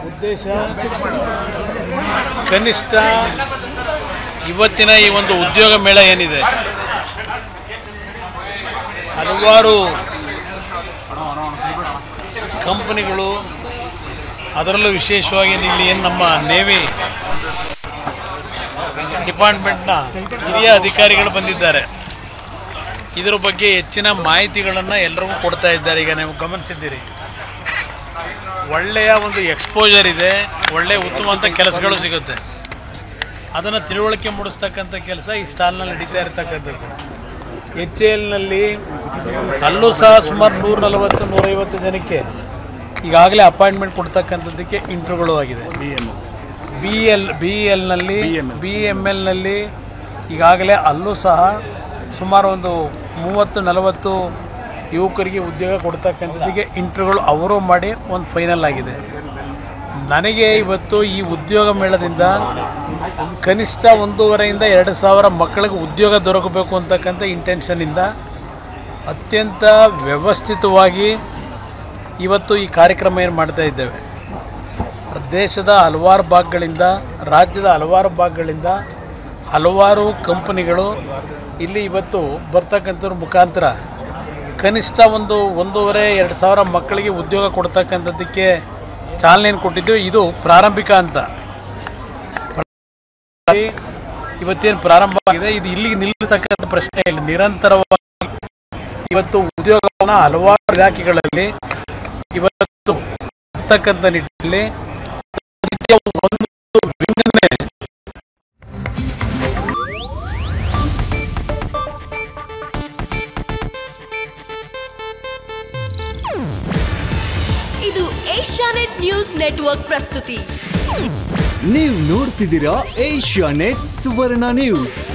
ಉದ್ದೇಶ ಕನಿಷ್ಠ ಇವತ್ತಿನ ಈ ಒಂದು ಉದ್ಯೋಗ ಮೇಳ ಏನಿದೆ ಹಲವಾರು ಕಂಪನಿಗಳು ಅದರಲ್ಲೂ ವಿಶೇಷವಾಗಿ ಇಲ್ಲಿ ಏನು ನಮ್ಮ ನೇವಿ ಡಿಪಾರ್ಟ್ಮೆಂಟ್ನ ಹಿರಿಯ ಅಧಿಕಾರಿಗಳು ಬಂದಿದ್ದಾರೆ ಇದರ ಬಗ್ಗೆ ಹೆಚ್ಚಿನ ಮಾಹಿತಿಗಳನ್ನು ಎಲ್ಲರಿಗೂ ಕೊಡ್ತಾ ಇದ್ದಾರೆ ಈಗ ನೀವು ಗಮನಿಸಿದ್ದೀರಿ ಒಳ್ಳೆಯ ಒಂದು ಎಕ್ಸ್ಪೋಜರ್ ಇದೆ ಒಳ್ಳೆಯ ಉತ್ತಮವಂತ ಕೆಲಸಗಳು ಸಿಗುತ್ತೆ ಅದನ್ನು ತಿಳುವಳಿಕೆ ಮೂಡಿಸ್ತಕ್ಕಂಥ ಕೆಲಸ ಈ ಸ್ಟಾಲ್ನಲ್ಲಿ ನಡೀತಾ ಇರತಕ್ಕಂಥದ್ದು ಎಚ್ ಎಲ್ನಲ್ಲಿ ಅಲ್ಲೂ ಸಹ ಸುಮಾರು ನೂರ ನಲವತ್ತು ನೂರೈವತ್ತು ಜನಕ್ಕೆ ಈಗಾಗಲೇ ಅಪಾಯಿಂಟ್ಮೆಂಟ್ ಕೊಡ್ತಕ್ಕಂಥದ್ದಕ್ಕೆ ಇಂಟ್ರ್ಯೂಗಳು ಆಗಿದೆ ಬಿ ಎಲ್ ಬಿ ಎಲ್ನಲ್ಲಿ ಬಿ ಎಮ್ ಎಲ್ನಲ್ಲಿ ಈಗಾಗಲೇ ಅಲ್ಲೂ ಸಹ ಸುಮಾರು ಒಂದು ಮೂವತ್ತು ನಲವತ್ತು ಯುವಕರಿಗೆ ಉದ್ಯೋಗ ಕೊಡ್ತಕ್ಕಂಥದ್ದಕ್ಕೆ ಇಂಟರ್ವ್ಯೂಗಳು ಅವರು ಮಾಡಿ ಒಂದು ಫೈನಲ್ ಆಗಿದೆ ನನಗೆ ಇವತ್ತು ಈ ಉದ್ಯೋಗ ಮೇಳದಿಂದ ಕನಿಷ್ಠ ಒಂದೂವರೆಯಿಂದ ಎರಡು ಸಾವಿರ ಮಕ್ಕಳಿಗೆ ಉದ್ಯೋಗ ದೊರಕಬೇಕು ಅಂತಕ್ಕಂಥ ಇಂಟೆನ್ಷನಿಂದ ಅತ್ಯಂತ ವ್ಯವಸ್ಥಿತವಾಗಿ ಇವತ್ತು ಈ ಕಾರ್ಯಕ್ರಮ ಏನು ಮಾಡ್ತಾ ಇದ್ದೇವೆ ದೇಶದ ಹಲವಾರು ಭಾಗಗಳಿಂದ ರಾಜ್ಯದ ಹಲವಾರು ಭಾಗಗಳಿಂದ ಹಲವಾರು ಕಂಪನಿಗಳು ಇಲ್ಲಿ ಇವತ್ತು ಬರ್ತಕ್ಕಂಥವ್ರ ಮುಖಾಂತರ ಕನಿಷ್ಠ ಒಂದು ಒಂದೂವರೆ ಎರಡು ಸಾವಿರ ಮಕ್ಕಳಿಗೆ ಉದ್ಯೋಗ ಕೊಡ್ತಕ್ಕಂಥದ್ದಕ್ಕೆ ಚಾಲನೆಯನ್ನು ಕೊಟ್ಟಿದ್ದು ಇದು ಪ್ರಾರಂಭಿಕ ಅಂತ ಇವತ್ತೇನು ಪ್ರಾರಂಭ ಆಗಿದೆ ಇದು ಇಲ್ಲಿಗೆ ನಿಲ್ಲಿಸತಕ್ಕಂಥ ಪ್ರಶ್ನೆ ಇಲ್ಲ ನಿರಂತರವಾಗಿ ಇವತ್ತು ಉದ್ಯೋಗವನ್ನು ಹಲವಾರು ಇಲಾಖೆಗಳಲ್ಲಿ ಇವತ್ತು ಇರ್ತಕ್ಕಂಥ ನಿಟ್ಟಿನಲ್ಲಿ ಪ್ರತಿನಿತ್ಯ ಒಂದು ವಿಂಗಡಣೆ ಇದು ಏಷ್ಯಾನೆಟ್ ನ್ಯೂಸ್ ನೆಟ್ವರ್ಕ್ ಪ್ರಸ್ತುತಿ ನೀವು ನೋಡ್ತಿದ್ದೀರಾ ಏಷ್ಯಾ ನೆಟ್ ಸುವರ್ಣ ನ್ಯೂಸ್